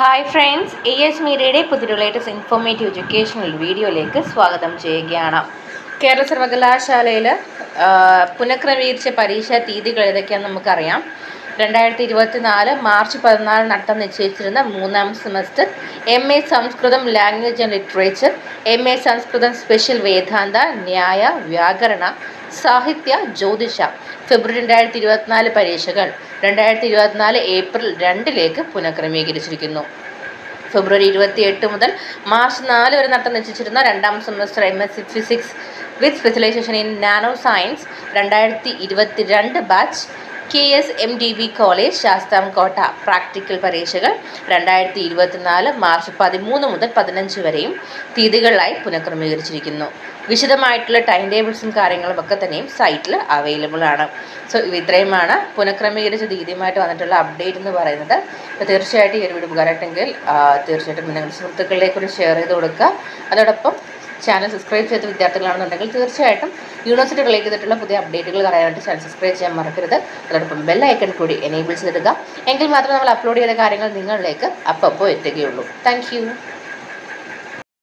hi friends A S മീഡിയയുടെ പുതിയ latest informative educational വീഡിയോയിലേക്ക് സ്വാഗതം ചെയ്യുകയാണ് കേരള സർവകലാശാലയിൽ പുനഃക്രമീകരിച്ച പരീക്ഷാ തീയതികൾ ഏതൊക്കെയാണെന്ന് നമുക്കറിയാം രണ്ടായിരത്തി ഇരുപത്തി നാല് മാർച്ച് പതിനാല് നടത്താൻ നിശ്ചയിച്ചിരുന്ന മൂന്നാം semester M A Samskritam language and literature M A Samskritam special Vedanta Nyaya Vyakarana സാഹിത്യ ജ്യോതിഷ ഫെബ്രുവരി രണ്ടായിരത്തി ഇരുപത്തിനാല് പരീക്ഷകൾ രണ്ടായിരത്തി ഇരുപത്തിനാല് ഏപ്രിൽ രണ്ടിലേക്ക് പുനഃക്രമീകരിച്ചിരിക്കുന്നു ഫെബ്രുവരി ഇരുപത്തി എട്ട് മുതൽ മാർച്ച് നാല് വരെ നടത്താൻ നിശ്ചയിച്ചിരുന്ന രണ്ടാം semester M S C physics with specialization in nano science രണ്ടായിരത്തി ഇരുപത്തി രണ്ട് batch K S M D B college Sasthamcotta practical പരീക്ഷകൾ രണ്ടായിരത്തി ഇരുപത്തിനാല് മാർച്ച് പതിമൂന്ന് മുതൽ പതിനഞ്ച് വരെയും തീയതികളിലായി പുനഃക്രമീകരിച്ചിരിക്കുന്നു വിശദമായിട്ടുള്ള ടൈം ടേബിൾസും കാര്യങ്ങളും ഒക്കെ തന്നെയും സൈറ്റിൽ അവൈലബിൾ ആണ് സോ ഇത്രയുമാണ് പുനഃക്രമീകരിച്ച തീയതിയുമായിട്ട് വന്നിട്ടുള്ള അപ്ഡേറ്റ് എന്ന് പറയുന്നത് അപ്പോൾ തീർച്ചയായിട്ടും ഈ ഒരു വീഡിയോ ഉപകാരമായിട്ടെങ്കിൽ ആ, തീർച്ചയായിട്ടും നിങ്ങളുടെ സുഹൃത്തുക്കളിലേക്ക് ഒന്ന് ഷെയർ ചെയ്ത് കൊടുക്കുക അതോടൊപ്പം ചാനൽ സബ്സ്ക്രൈബ് ചെയ്ത വിദ്യാർത്ഥികളാണെന്നുണ്ടെങ്കിൽ തീർച്ചയായിട്ടും യൂണിവേഴ്സിറ്റി റിലേറ്റ് ചെയ്തിട്ടുള്ള പുതിയ അപ്ഡേറ്റുകൾ അറിയാനായിട്ട് ചാനൽ സബ്സ്ക്രൈബ് ചെയ്യാൻ മറക്കരുത് അതോടൊപ്പം ബെൽ ഐക്കൺ കൂടി എനേബിൾ ചെയ്തിടുക എങ്കിൽ മാത്രമേ നമ്മൾ അപ്ലോഡ് ചെയ്ത കാര്യങ്ങൾ നിങ്ങളിലേക്ക് അപ്പോൾ എത്തുകയുള്ളൂ താങ്ക്